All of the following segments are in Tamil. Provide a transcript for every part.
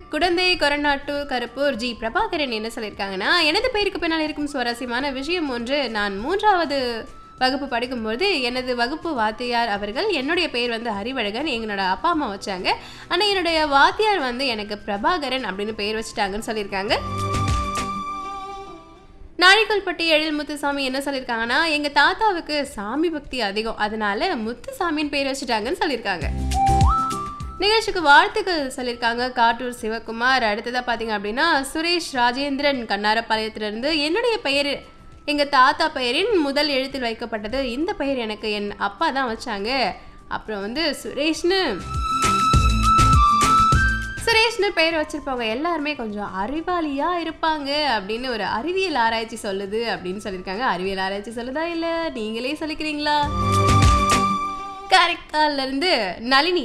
குடந்தை கொரநாட்டூர் கருப்பூர் ஜி பிரபாகரன் என்ன சொல்லியிருக்காங்கன்னா எனது பெயருக்கு பின்னால் இருக்கும் சுவாரஸ்யமான விஷயம் ஒன்று நான் மூன்றாவது வகுப்பு படிக்கும்போது எனது வகுப்பு வாத்தியார் அவர்கள் என்னுடைய பெயர் வந்து அறிவழகன் எங்களோட அப்பா அம்மா வச்சாங்க ஆனால் என்னுடைய வாத்தியார் வந்து எனக்கு பிரபாகரன் அப்படின்னு பெயர் வச்சுட்டாங்கன்னு சொல்லியிருக்காங்க நாழிக்கல்பட்டி எழில் முத்துசாமி என்ன சொல்லியிருக்காங்கன்னா எங்கள் தாத்தாவுக்கு சாமி பக்தி அதிகம் அதனால முத்துசாமின்னு பேர் வச்சுட்டாங்கன்னு சொல்லியிருக்காங்க நிகழ்ச்சிக்கு வாழ்த்துக்கள் சொல்லியிருக்காங்க காட்டூர் சிவகுமார் அடுத்ததாக பார்த்தீங்க அப்படின்னா சுரேஷ் ராஜேந்திரன் கண்ணாரப்பாளையத்திலிருந்து என்னுடைய பெயர் எங்கள் தாத்தா பெயரின் முதல் எழுத்தில் வைக்கப்பட்டது இந்த பெயர் எனக்கு என் அப்பா தான் வச்சாங்க அப்புறம் வந்து சுரேஷ்னு சுரேஷ்னு பெயர் வச்சிருப்பவங்க எல்லாருமே கொஞ்சம் அறிவாளியா இருப்பாங்க அப்படின்னு ஒரு அறிவியல் ஆராய்ச்சி சொல்லுது அப்படின்னு சொல்லியிருக்காங்க அறிவியல் ஆராய்ச்சி சொல்லுதா இல்ல நீங்களே சொல்லிக்கிறீங்களா காரைக்கால்ல இருந்து நளினி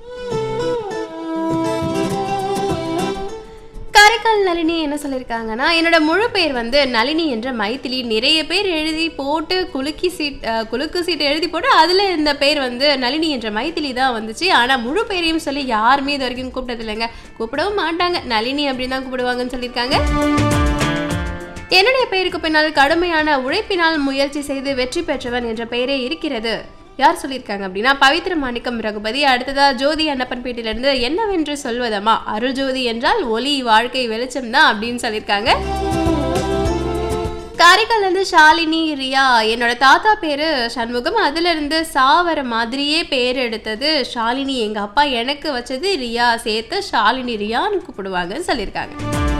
காரைக்கால் நளினி என்ன சொல்லியிருக்காங்கன்னா என்னோட முழு பேர் வந்து நளினி என்ற மைத்திலி நிறைய பேர் எழுதி போட்டு குலுக்கி சீட் அஹ், குலுக்கு சீட் எழுதி போட்டு அதில் இந்த பேர் வந்து நளினி என்ற மைத்திலி தான் வந்துச்சு ஆனால் முழு பேரையும் சொல்லி யாருமே இது வரைக்கும் கூப்பிட்டது இல்லைங்க கூப்பிடவும் மாட்டாங்க நளினி அப்படின்னு தான் கூப்பிடுவாங்கன்னு சொல்லியிருக்காங்க என்னுடைய பெயருக்கு பின்னால் கடுமையான உழைப்பினால் முயற்சி செய்து வெற்றி பெற்றவன் என்ற பெயரே இருக்கிறது யார் சொல்லியிருக்காங்க அப்படின்னா பவித்ர மாணிக்கம் ரகுபதி அடுத்ததா ஜோதி அன்னப்பன்பேட்டிலிருந்து என்னவென்று சொல்வதம்மா அருள் ஜோதி என்றால் ஒளி வாழ்க்கை வெளிச்சம் தான் அப்படின்னு சொல்லியிருக்காங்க காரைக்கால்ல இருந்து ஷாலினி ரியா என்னோட தாத்தா பேரு சண்முகம் அதுல இருந்து சாவர மாதிரியே பேர் எடுத்தது ஷாலினி எங்க அப்பா எனக்கு வச்சது ரியா சேர்த்து ஷாலினி ரியான்னு கூப்பிடுவாங்கன்னு சொல்லியிருக்காங்க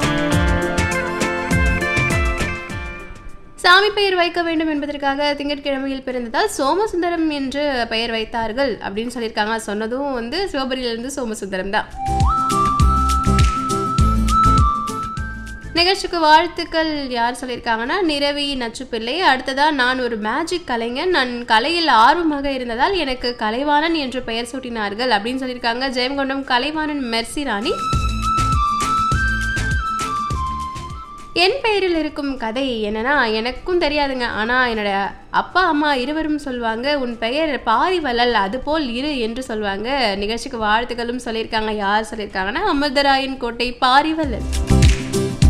சாமி பெயர் வைக்க வேண்டும் என்பதற்காக திங்கட்கிழமையில் பிறந்ததால் சோமசுந்தரம் என்று பெயர் வைத்தார்கள் அப்படின்னு சொல்லியிருக்காங்க சொன்னதும் வந்து சிவபுரியிலிருந்து சோமசுந்தரம் தான் நிகழ்ச்சிக்கு வாழ்த்துக்கள் யார் சொல்லியிருக்காங்கன்னா நிரவி நச்சுப்பிள்ளை அடுத்ததா நான் ஒரு மேஜிக் கலைஞன் நான் கலையில் ஆர்வமாக இருந்ததால் எனக்கு கலைவாணன் என்று பெயர் சூட்டினார்கள் அப்படின்னு சொல்லியிருக்காங்க ஜெயங்கொண்டம் கலைவாணன் மெர்சி ராணி என் பெயரில் இருக்கும் கதை என்னன்னா எனக்கும் தெரியாதுங்க ஆனால் என்னோட அப்பா அம்மா இருவரும் சொல்லுவாங்க உன் பெயர் பாரிவள்ளல் அதுபோல் இரு என்று சொல்லுவாங்க நிகழ்ச்சிக்கு வாழ்த்துக்களும் சொல்லியிருக்காங்க யார் சொல்லியிருக்காங்கன்னா அமிர்தராயன் கோட்டை பாரிவள்ளல்